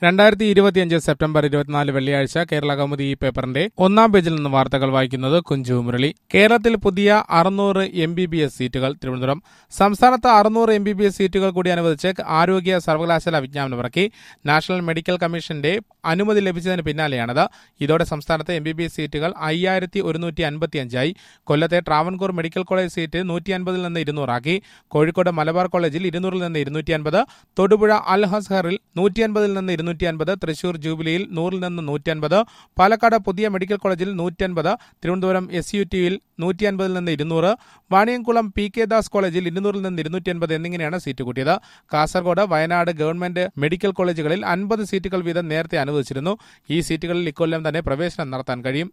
രണ്ടായിരത്തി ഇരുപത്തിയഞ്ച് സെപ്റ്റംബർ ഇരുപത്തിനാല് വെള്ളിയാഴ്ച കേരള കൗമുദി ഈ പേപ്പറിന്റെ ഒന്നാം പേജിൽ നിന്ന് വാർത്തകൾ വായിക്കുന്നത് കുഞ്ചു മുരളി കേരളത്തിൽ പുതിയ അറുന്നൂറ് എം ബി ബി എസ് സീറ്റുകൾ തിരുവനന്തപുരം സംസ്ഥാനത്ത് അറുന്നൂറ് എം ബി ബി എസ് സീറ്റുകൾ കൂടി അനുവദിച്ച് ആരോഗ്യ സർവകലാശാല വിജ്ഞാപനം ഇറക്കി നാഷണൽ മെഡിക്കൽ കമ്മീഷന്റെ അനുമതി ലഭിച്ചതിന് പിന്നാലെയാണത് ഇതോടെ സംസ്ഥാനത്ത് എം ബി ബി എസ് സീറ്റുകൾ അയ്യായിരത്തി ഒരുന്നൂറ്റി അൻപത്തിയഞ്ചായി കൊല്ലത്തെ ട്രാവൻകൂർ മെഡിക്കൽ കോളേജ് സീറ്റ് നൂറ്റി അൻപതിൽ നിന്ന് ഇരുന്നൂറാക്കി കോഴിക്കോട് മലബാർ കോളേജിൽ ഇരുന്നൂറിൽ നിന്ന് ഇരുന്നൂറ്റി അൻപത് തൊടുപുഴ അൽ ഹസ്ഹറിൽ നൂറ്റി അൻപതിൽ നിന്ന് ഇരുന്നൂറ്റി അൻപത് തൃശൂർ ജൂബിലിയിൽ നൂറിൽ നിന്ന് നൂറ്റി അൻപത് പാലക്കാട് പുതിയ മെഡിക്കൽ കോളേജിൽ നൂറ്റി അൻപത് തിരുവനന്തപുരം എസ് യു ടിയിൽ നൂറ്റി അൻപതിൽ നിന്ന് ഇരുന്നൂറ് വാണിയംകുളം പി കെ ദാസ് കോളേജിൽ ഇരുന്നൂറിൽ നിന്ന് ഇരുന്നൂറ്റി അൻപത് എന്നിങ്ങനെയാണ് സീറ്റ് കൂട്ടിയത് കാസർഗോഡ് വയനാട് ഗവൺമെന്റ് മെഡിക്കൽ കോളേജുകളിൽ അൻപത് സീറ്റുകൾ വീതം നേരത്തെ അനുവദിച്ചിരുന്നു ഈ സീറ്റുകളിൽ ഇക്കൊല്ലം തന്നെ പ്രവേശനം നടത്താൻ കഴിയും